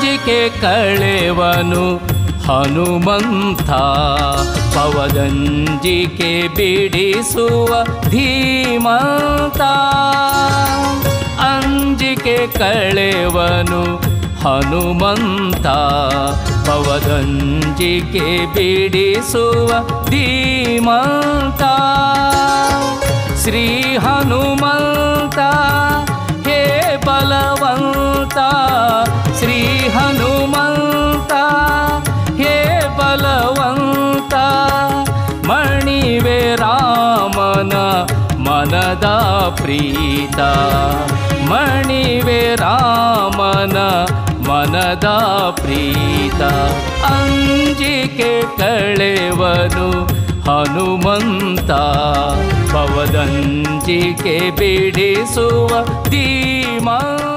ಅಂಜಿಕೆ ಕಳೆವನು ಹನುಮಂತ ಪವದಂಜಿಕೆ ಬಿಡಿಸುವ ಧೀಮಂತ ಅಂಜಿಕೆ ಕಳೆವನು ಹನುಮಂತ ಪವದಂಜಿಕೆ ಬಿಡಿಸುವ ಧೀಮಂತ ಶ್ರೀ ಹನುಮಂತ ಹೇ ಬಲವಂತ ಶ್ರೀ ಹನುಮಂತ ಹೇ ಬಲವಂತ ಮಣಿವೆ ರಾಮನ ಮನದ ಪ್ರೀತ ಮಣಿವೆ ರಾಮನ ಮನದ ಪ್ರೀತ ಅಂಜಿಕೆ ಕಳೆವನು ಹನುಮಂತ ಪವದಂಜಿಕೆ ಬಿಡಿಸುವ ಧೀಮಂತ